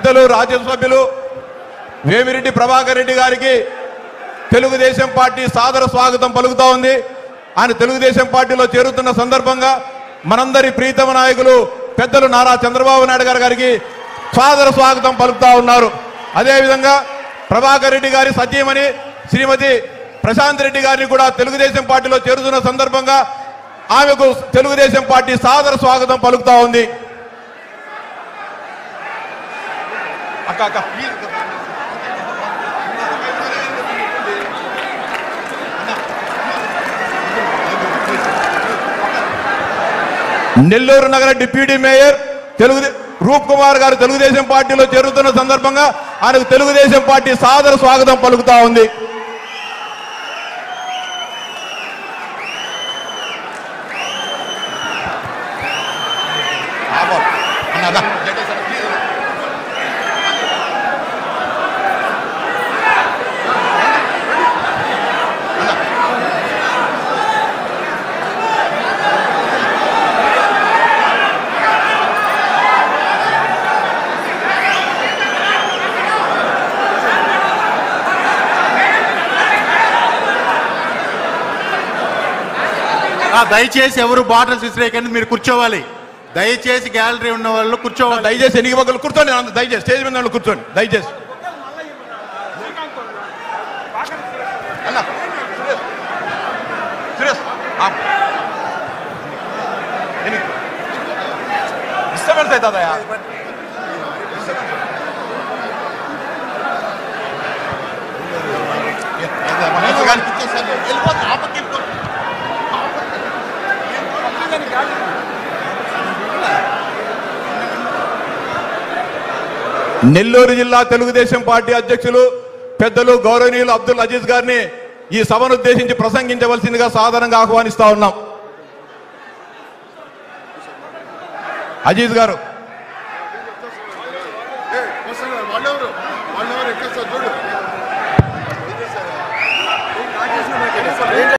పెద్దలు రాజ్యసభ్యులు వేమిరెడ్డి ప్రభాకర్ రెడ్డి గారికి తెలుగుదేశం పార్టీ సాదర స్వాగతం పలుకుతా ఉంది ఆయన తెలుగుదేశం పార్టీలో చేరుతున్న సందర్భంగా మనందరి ప్రీతమ నాయకులు పెద్దలు నారా చంద్రబాబు నాయుడు గారి గారికి సాదర స్వాగతం పలుకుతా ఉన్నారు అదేవిధంగా ప్రభాకర్ రెడ్డి గారి సత్యమని శ్రీమతి ప్రశాంత్ రెడ్డి గారిని కూడా తెలుగుదేశం పార్టీలో చేరుతున్న సందర్భంగా ఆమెకు తెలుగుదేశం పార్టీ సాదర స్వాగతం పలుకుతా ఉంది అక్క అక్క ప్లీజ్ నెల్లూరు నగర డిప్యూటీ మేయర్ తెలుగు రూప్ కుమార్ గారు తెలుగుదేశం పార్టీలో చేరుతున్న సందర్భంగా ఆయనకు తెలుగుదేశం పార్టీ సాదర స్వాగతం పలుకుతా ఉంది ఆ, దయచేసి ఎవరు బాటిల్స్ విసిరేయకండి మీరు కూర్చోవాలి దయచేసి గ్యాలరీ ఉన్న వాళ్ళు కూర్చోవాలి దయచేసి ఎన్ని పక్కలు కూర్చోండి అందరూ దయచేసి స్టేజ్ మీద వాళ్ళు కూర్చోండి దయచేసి అన్న, సురేష్. సురేష్, ఆపు. ఎన్ని- డిస్టర్బెన్స్ అవుతుందయా నెల్లూరు జిల్లా తెలుగుదేశం పార్టీ అధ్యక్షులు పెద్దలు గౌరవనీయులు అబ్దుల్ అజీజ్ గారిని ఈ సభను ఉద్దేశించి ప్రసంగించవలసిందిగా సాధారణంగా ఆహ్వానిస్తా ఉన్నాం అజీజ్ గారు వాళ్ళెవరు వాళ్ళెవరు ఎక్కడ చూడు